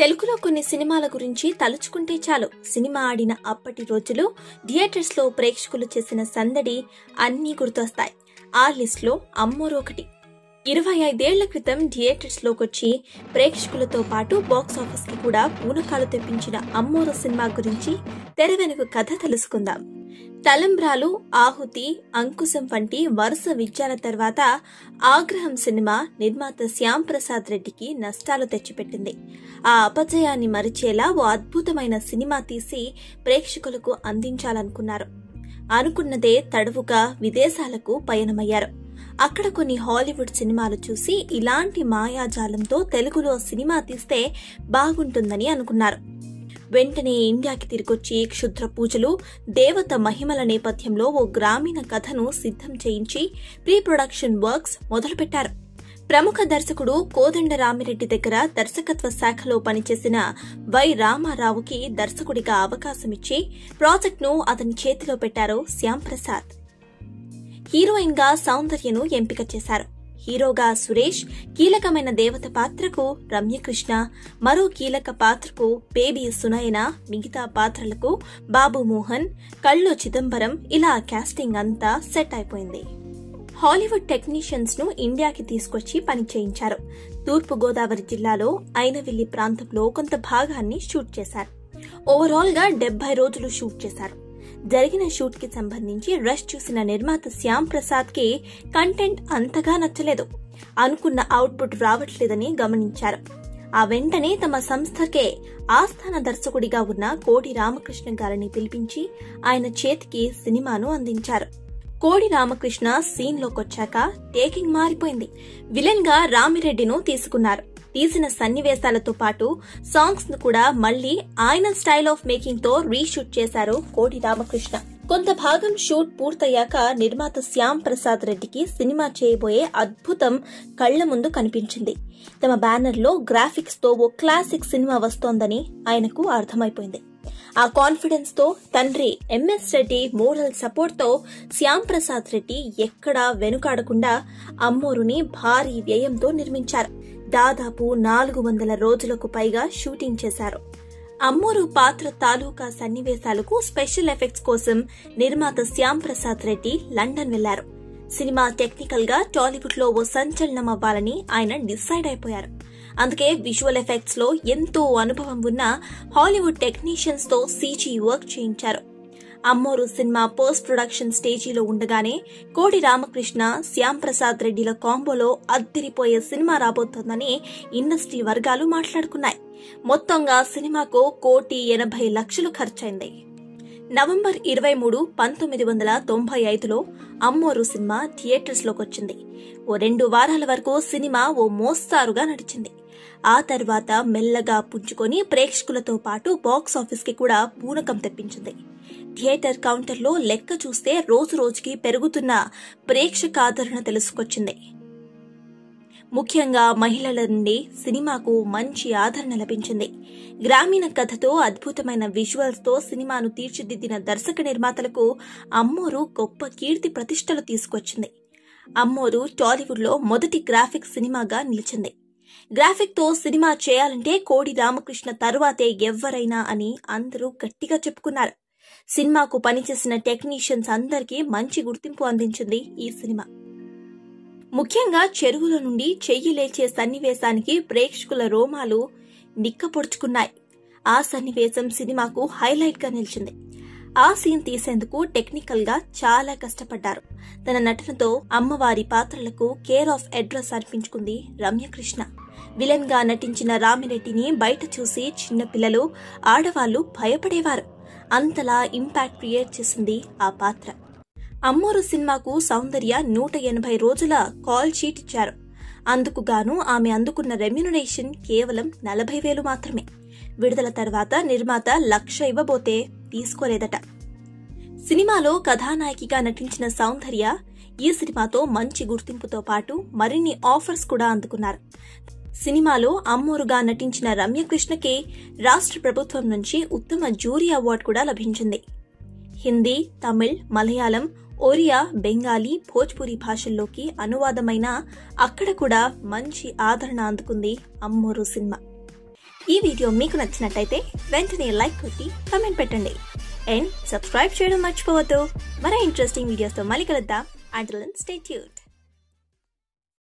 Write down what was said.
తెలుగులో కొన్ని సినిమాల గురించి తలుచుకుంటే చాలు సినిమా ఆడిన అప్పటి రోజులు థియేటర్స్ లో ప్రేక్షకులు చేసిన సందడి అన్నీ గుర్తొస్తాయి ఆ లిస్ట్ లో అమ్మోరు ఒకటి ఇరవై ఐదేళ్ల క్రితం థియేటర్స్ లోకొచ్చి ప్రేక్షకులతో పాటు బాక్స్ ఆఫీస్ కి కూడా పూనకాలు తెప్పించిన అమ్మోరు సినిమా గురించి తెర వెనుక కథ తెలుసుకుందాం తలంబ్రాలు ఆహుతి అంకుశం వంటి వరుస విజయాల తర్వాత ఆగ్రహం సినిమా నిర్మాత శ్యామ్ ప్రసాద్ రెడ్డికి నష్టాలు తెచ్చిపెట్టింది ఆ అపజయాన్ని మరిచేలా ఓ అద్భుతమైన సినిమా తీసి ప్రేక్షకులకు అందించాలనుకున్నారు అనుకున్నదే తడవుగా విదేశాలకు పయనమయ్యారు అక్కడ కొన్ని హాలీవుడ్ సినిమాలు చూసి ఇలాంటి మాయాజాలంతో తెలుగులో సినిమా తీస్తే బాగుంటుందని అనుకున్నారు వెంటనే ఇండియాకి తిరిగొచ్చి క్షుద్ర పూజలు దేవత మహిమల నేపథ్యంలో ఓ గ్రామీణ కథను సిద్ధం చేయించి ప్రీ ప్రొడక్షన్ వర్క్స్ మొదలుపెట్టారు ప్రముఖ దర్శకుడు కోదండ రామిరెడ్డి దగ్గర దర్శకత్వ శాఖలో పనిచేసిన వై రామారావుకి దర్శకుడిగా అవకాశమిచ్చి ప్రాజెక్ట్ను అతని చేతిలో పెట్టారు శ్యామ్ ప్రసాద్ హీరోయిన్ గా సౌందర్యను ఎంపిక చేశారు హీరోగా సురేష్ కీలకమైన దేవత పాత్రకు రమ్యకృష్ణ మరో కీలక పాత్రకు బేబీ సునయన మిగతా పాత్రలకు బాబు మోహన్ కళ్ళు చిదంబరం ఇలా కాస్టింగ్ అంతా సెట్ అయిపోయింది హాలీవుడ్ టెక్నీషియన్స్ ను ఇండియాకి తీసుకొచ్చి పని చేయించారు తూర్పు గోదావరి జిల్లాలో ఐనవిల్లి ప్రాంతంలో కొంత భాగాన్ని షూట్ చేశారు ఓవరాల్ గా డెబ్బై రోజులు షూట్ చేశారు జరిగిన షూట్ కి సంబంధించి రష్ చూసిన నిర్మాత శ్యామ్ ప్రసాద్ కి కంటెంట్ అంతగా నచ్చలేదు అనుకున్న అవుట్పుట్ రావట్లేదని గమనించారు ఆ వెంటనే తమ సంస్థకే ఆస్థాన దర్శకుడిగా ఉన్న కోడి రామకృష్ణ గారిని పిలిపించి ఆయన చేతికి సినిమాను అందించారు కోడి రామకృష్ణ సీన్ లోకొచ్చాక టేకింగ్ మారిపోయింది విలన్ గా రామిరెడ్డిను తీసుకున్నారు తీసిన సన్నివేశాలతో పాటు సాంగ్స్ ను కూడా మళ్లీ ఆయన స్టైల్ ఆఫ్ మేకింగ్ తో రీషూట్ చేశారు కోడి రామకృష్ణ కొంత భాగం షూట్ పూర్తయ్యాక నిర్మాత శ్యామ్ ప్రసాద్ రెడ్డికి సినిమా చేయబోయే అద్భుతం కళ్ల ముందు కనిపించింది తమ బ్యానర్ లో గ్రాఫిక్స్ తో ఓ క్లాసిక్ సినిమా వస్తోందని ఆయనకు అర్థమైపోయింది ఆ కాన్ఫిడెన్స్ తో తండ్రి ఎంఎస్ రెడ్డి మోరల్ సపోర్ట్ తో శ్యామ్ ప్రసాద్ రెడ్డి ఎక్కడా వెనుకాడకుండా అమ్మోరుని భారీ వ్యయంతో నిర్మించారు దాదాపు నాలుగు వందల రోజులకు పైగా షూటింగ్ చేశారు అమ్మోరు పాత్ర తాలూకా సన్నివేశాలకు స్పెషల్ ఎఫెక్ట్స్ కోసం నిర్మాత శ్యామ్ ప్రసాద్ రెడ్డి లండన్ వెళ్లారు సినిమా టెక్నికల్ గా టాలీవుడ్ లో ఓ సంచలనం అవ్వాలని ఆయన డిసైడ్ అయిపోయారు అందుకే విజువల్ ఎఫెక్ట్స్ లో ఎంతో అనుభవం ఉన్న హాలీవుడ్ టెక్నీషియన్స్ తో సీజీ వర్క్ చేయించారు అమ్మోరు సినిమా పోస్ట్ ప్రొడక్షన్ స్టేజీలో ఉండగానే కోడి రామకృష్ణ శ్యామ్ ప్రసాద్ రెడ్డిల కాంబోలో అద్దిరిపోయే సినిమా రాబోతోందని ఇండస్ట్రీ వర్గాలు మాట్లాడుకున్నాయి మొత్తంగా సినిమాకు కోటి ఎనభై లక్షలు ఖర్చయింది నవంబర్ ఇరవై మూడు పంతొమ్మిది వందల తొంభై ఐదులో అమ్మోరు సినిమా థియేటర్స్ లోకొచ్చింది ఓ రెండు వారాల వరకు సినిమా ఓ మోస్తారుగా నడిచింది ఆ తర్వాత మెల్లగా పుంజుకొని ప్రేక్షకులతో పాటు బాక్స్ ఆఫీస్ కి కూడా పూనకం తెప్పించింది థియేటర్ కౌంటర్లో లెక్క చూస్తే రోజు రోజుకి పెరుగుతున్న ప్రేక్షకాదరణ తెలుసుకొచ్చింది ముఖ్యంగా మహిళల నుండి సినిమాకు మంచి ఆదరణ లభించింది గ్రామీణ కథతో అద్భుతమైన విజువల్స్ తో సినిమాను తీర్చిదిద్దిన దర్శక నిర్మాతలకు అమ్మోరు గొప్ప కీర్తి ప్రతిష్టలు తీసుకొచ్చింది అమ్మోరు టాలీవుడ్ లో మొదటి గ్రాఫిక్ సినిమాగా నిలిచింది గ్రాఫిక్ తో సినిమా చేయాలంటే కోడి రామకృష్ణ తరువాతే ఎవ్వరైనా అని అందరూ గట్టిగా చెప్పుకున్నారు సినిమాకు పనిచేసిన టెక్నీషియన్స్ అందరికీ మంచి గుర్తింపు అందించింది ఈ సినిమా ముఖ్యంగా చెరువుల నుండి చెయ్యి లేచే సన్నివేశానికి ప్రేక్షకుల రోమాలు నిక్కపొడుచుకున్నాయి ఆ సన్నివేశం సినిమాకు హైలైట్ గా నిలిచింది ఆ సీన్ తీసేందుకు టెక్నికల్ గా చాలా కష్టపడ్డారు తన నటనతో అమ్మవారి పాత్రలకు కేర్ ఆఫ్ అడ్రస్ అర్పించుకుంది రమ్యకృష్ణ విలన్ గా నటించిన రామిరెడ్డిని బయట చూసి చిన్నపిల్లలు ఆడవాళ్లు భయపడేవారు అంతలా ఇంపాక్ట్ క్రియేట్ చేసింది ఆ పాత్ర అమ్మోరు సినిమాకు సౌందర్య నూట ఎనభై రోజుల కాల్ షీట్ ఇచ్చారు అందుకు గాను ఆమె అందుకున్న రెమ్యునరేషన్ కేవలం నలభై వేలు మాత్రమే విడుదల తర్వాత నిర్మాత లక్ష ఇవ్వబోతే తీసుకోలేదట సినిమాలో కథానాయకిగా నటించిన సౌందర్య ఈ సినిమాతో మంచి గుర్తింపుతో పాటు మరిన్ని ఆఫర్స్ కూడా అందుకున్నారు సినిమాలో అమ్మోరుగా నటించిన రమ్యకృష్ణకి రాష్ట్ర ప్రభుత్వం నుంచి ఉత్తమ జ్యూరీ అవార్డు కూడా లభించింది హిందీ తమిళ్ మలయాళం ఒరియా బెంగాలీ భోజ్పురి భాషల్లోకి అనువాదమైన అక్కడ కూడా మంచి ఆదరణ అందుకుంది అమ్మోరు సినిమా ఈ వీడియో మీకు నచ్చినట్టయితే వెంటనే లైక్ కొట్టి కమెంట్ పెట్టండి అండ్ సబ్స్క్రైబ్ చేయడం మర్చిపోవద్దు మరో ఇంట్రెస్టింగ్ వీడియోస్తో మళ్ళీ కలుద్దాం అంటల్ స్టే ట్యూట్